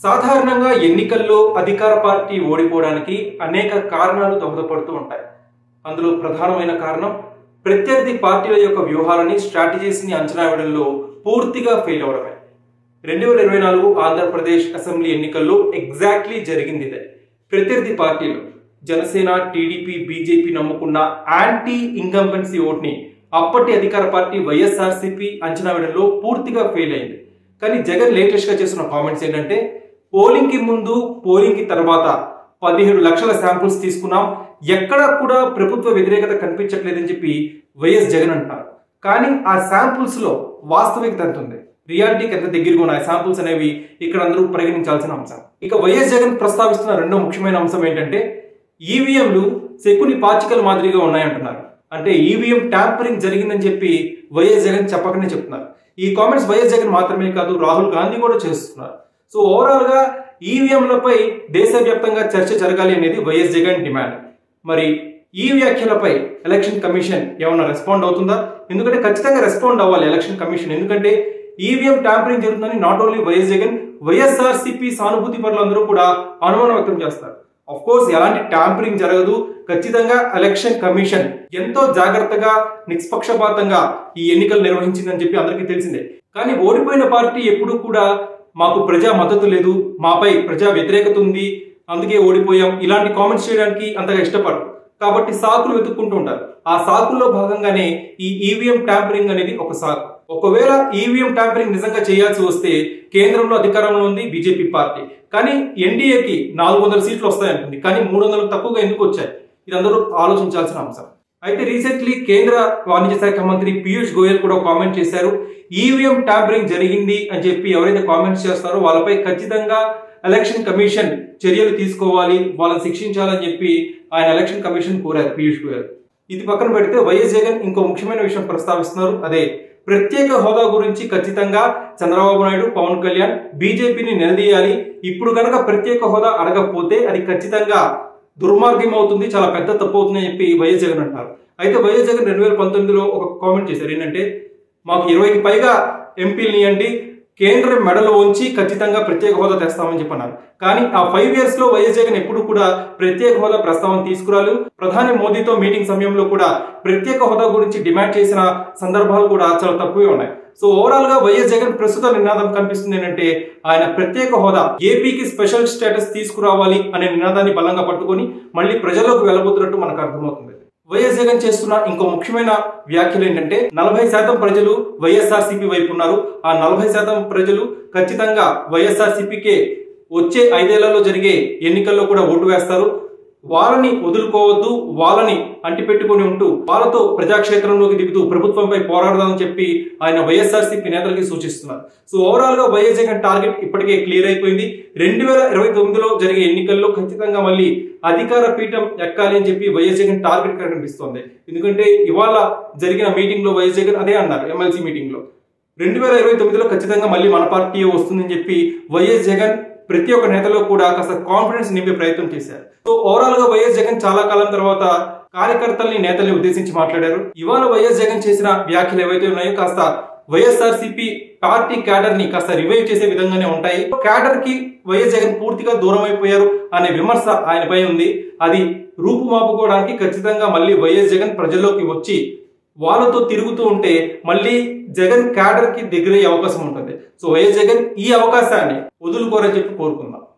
సాధారణంగా ఎన్నికల్లో అధికార పార్టీ ఓడిపోవడానికి అనేక కారణాలు దోహదపడుతూ ఉంటాయి అందులో ప్రధానమైన కారణం ప్రత్యర్థి పార్టీల యొక్క వ్యూహాలని స్ట్రాటజీస్ని అంచనా వేయడంలో పూర్తిగా ఫెయిల్ అవడమే రెండు వేల ఇరవై నాలుగు ఆంధ్రప్రదేశ్ అసెంబ్లీ ఎన్నికల్లో ఎగ్జాక్ట్లీ జరిగింది ఇదే ప్రత్యర్థి పార్టీలు జనసేన టీడీపీ బీజేపీ నమ్ముకున్న యాంటీ ఇంకంబెన్సీ ఓట్ని అప్పటి అధికార పార్టీ వైఎస్ఆర్సీపీ అంచనా వేయడంలో పూర్తిగా ఫెయిల్ అయింది కానీ జగన్ లేటెస్ట్ గా చేస్తున్న కామెంట్స్ ఏంటంటే పోలింగ్ కి ముందు పోలింగ్ కి తర్వాత పదిహేడు లక్షల శాంపుల్స్ తీసుకున్నాం ఎక్కడా కూడా ప్రభుత్వ వ్యతిరేకత కనిపించట్లేదని చెప్పి వైఎస్ జగన్ అంటున్నారు కానీ ఆ శాంపుల్స్ లో వాస్తవికత ఎంత ఉంది రియాలిటీకి ఎంత దగ్గరగా ఉన్నాయి శాంపుల్స్ అనేవి ఇక్కడ అందరూ పరిగణించాల్సిన అంశం ఇక వైఎస్ జగన్ ప్రస్తావిస్తున్న రెండో ముఖ్యమైన అంశం ఏంటంటే ఈవీఎంలు శకుని పాచికల మాదిరిగా ఉన్నాయంటున్నారు అంటే ఈవీఎం ట్యాంపరింగ్ జరిగిందని చెప్పి వైఎస్ జగన్ చెప్పకనే చెప్తున్నారు ఈ కామెంట్స్ వైఎస్ జగన్ మాత్రమే కాదు రాహుల్ గాంధీ కూడా చేస్తున్నారు సో ఓవరాల్ గా ఈవీఎంలపై దేశవ్యాప్తంగా చర్చ జరగాలి అనేది వైఎస్ జగన్ డిమాండ్ మరి ఈ వ్యాఖ్యలపై ఎలక్షన్ కమిషన్ ఏమైనా రెస్పాండ్ అవుతుందా ఎందుకంటే ఖచ్చితంగా రెస్పాండ్ అవ్వాలి ఎలక్షన్ కమిషన్ ఎందుకంటే ఈవీఎం ట్యాంపరింగ్ జరుగుతుందని not only YS Jagan YSRCP సానుభూతి పరులందరూ కూడా అనుమానం వ్యక్తం చేస్తారు అఫ్ కోర్స్ ఎలాంటి ట్యాంపరింగ్ జరగదు ఖచ్చితంగా ఎలక్షన్ కమిషన్ ఎంతో జాగ్రత్తగా నిష్పక్షపాతంగా ఈ ఎన్నికలు నిర్వహించిందని చెప్పి అందరికీ తెలిసిందే కానీ ఓడిపోయిన పార్టీ ఎప్పుడూ కూడా మాకు ప్రజా మద్దతు లేదు మాపై ప్రజా వ్యతిరేకత ఉంది అందుకే ఓడిపోయాం ఇలాంటి కామెంట్స్ చేయడానికి అంతగా ఇష్టపడరు కాబట్టి సాకులు వెతుక్కుంటూ ఉంటారు ఆ సాకుల్లో భాగంగానే ఈ ఈవీఎం ట్యాంపరింగ్ అనేది ఒక సాకు ఒకవేళ ఈవీఎం ట్యాంపరింగ్ నిజంగా చేయాల్సి వస్తే కేంద్రంలో అధికారంలో ఉంది బీజేపీ పార్టీ కానీ ఎన్డీఏకి నాలుగు వందల సీట్లు వస్తాయంటుంది కానీ మూడు వందలు తక్కువగా ఎందుకు వచ్చాయి ఇది అందరూ ఆలోచించాల్సిన అంశం అయితే రీసెంట్లీ కేంద్ర వాణిజ్య శాఖ మంత్రి పీయూష్ గోయల్ కూడా కామెంట్ చేశారు ఈవీఎం ట్యాంపరింగ్ జరిగింది అని చెప్పి ఎవరైతే కామెంట్స్ చేస్తారో వాళ్ళపై ఖచ్చితంగా ఎలక్షన్ కమిషన్ చర్యలు తీసుకోవాలి వాళ్ళని శిక్షించాలని చెప్పి ఆయన ఎలక్షన్ కమిషన్ కోరారు పీయూష్ గోయల్ ఇది పక్కన పెడితే వైఎస్ జగన్ ఇంకో ముఖ్యమైన విషయం ప్రస్తావిస్తున్నారు అదే ప్రత్యేక హోదా గురించి ఖచ్చితంగా చంద్రబాబు నాయుడు పవన్ కళ్యాణ్ బీజేపీని నిలదీయాలి ఇప్పుడు కనుక ప్రత్యేక హోదా అడగకపోతే అది ఖచ్చితంగా దుర్మార్గం అవుతుంది చాలా పెద్ద తప్పు అవుతుంది అని చెప్పి వైఎస్ జగన్ అంటారు అయితే వైఎస్ జగన్ రెండు వేల పంతొమ్మిదిలో ఒక కామెంట్ చేశారు ఏంటంటే మాకు ఇరవైకి పైగా ఎంపీలని అండి కేంద్రం మెడలో ఉంచి ఖచ్చితంగా ప్రత్యేక హోదా తెస్తామని చెప్పన్నారు కానీ ఆ ఫైవ్ ఇయర్స్ లో వైఎస్ జగన్ ఎప్పుడు కూడా ప్రత్యేక హోదా ప్రస్తావన తీసుకురాలు ప్రధాని మోదీతో మీటింగ్ సమయంలో కూడా ప్రత్యేక హోదా గురించి డిమాండ్ చేసిన సందర్భాలు కూడా చాలా తక్కువే ఉన్నాయి సో ఓవరాల్ గా వైఎస్ జగన్ ప్రస్తుత నినాదం కనిపిస్తుంది ఏంటంటే ఆయన ప్రత్యేక హోదా ఏపీకి స్పెషల్ స్టేటస్ తీసుకురావాలి అనే నినాదాన్ని బలంగా పట్టుకొని మళ్ళీ ప్రజల్లోకి వెళ్ళబోతున్నట్టు మనకు అర్థమవుతుంది వైఎస్ జగన్ చేస్తున్న ఇంకో ముఖ్యమైన వ్యాఖ్యలు ఏంటంటే నలభై శాతం ప్రజలు వైఎస్ఆర్ సిపి వైపు ఉన్నారు ఆ నలభై శాతం ప్రజలు ఖచ్చితంగా వైఎస్ఆర్ సిపికే వచ్చే ఐదేళ్లలో జరిగే ఎన్నికల్లో కూడా ఓటు వేస్తారు వాళ్ళని వదులుకోవద్దు వాళ్ళని అంటిపెట్టుకుని ఉంటూ వాళ్ళతో ప్రజాక్షేత్రంలోకి దిగుతూ ప్రభుత్వంపై పోరాడదామని చెప్పి ఆయన వైఎస్ఆర్సీపీ నేతలకి సూచిస్తున్నారు సో ఓవరాల్ గా వైఎస్ జగన్ టార్గెట్ ఇప్పటికే క్లియర్ అయిపోయింది రెండు వేల ఇరవై తొమ్మిదిలో జరిగే ఎన్నికల్లో ఖచ్చితంగా మళ్ళీ అధికార పీఠం ఎక్కాలి అని చెప్పి వైఎస్ జగన్ టార్గెట్ కనిపిస్తోంది ఎందుకంటే ఇవాళ జరిగిన మీటింగ్ లో వైఎస్ జగన్ అదే అన్నారు ఎమ్మెల్సీ మీటింగ్ లో రెండు వేల ఇరవై తొమ్మిదిలో ఖచ్చితంగా మళ్ళీ మన పార్టీ వస్తుందని చెప్పి వైఎస్ జగన్ ప్రతి ఒక్క నేతలో కూడా కాస్త కాన్ఫిడెన్స్ నింపే ప్రయత్నం చేశారు సో ఓవరాల్ గా వైఎస్ జగన్ చాలా కాలం తర్వాత కార్యకర్తల్ని నేతల్ని ఉద్దేశించి మాట్లాడారు ఇవాళ వైఎస్ జగన్ చేసిన వ్యాఖ్యలు ఏవైతే ఉన్నాయో కాస్త వైఎస్ఆర్ సిపి పార్టీ క్యాడర్ ని కాస్త రివైవ్ చేసే విధంగానే ఉంటాయి క్యాడర్ కి వైఎస్ జగన్ పూర్తిగా దూరం అయిపోయారు అనే విమర్శ ఆయనపై ఉంది అది రూపుమాపుకోవడానికి ఖచ్చితంగా మళ్ళీ వైఎస్ జగన్ ప్రజల్లోకి వచ్చి వాళ్ళతో తిరుగుతూ ఉంటే మళ్ళీ జగన్ క్యాడర్ కి దగ్గరయ్యే అవకాశం ఉంటుంది సో వైఎస్ జగన్ ఈ అవకాశాన్ని వదులుకోరని చెప్పి కోరుకుందాం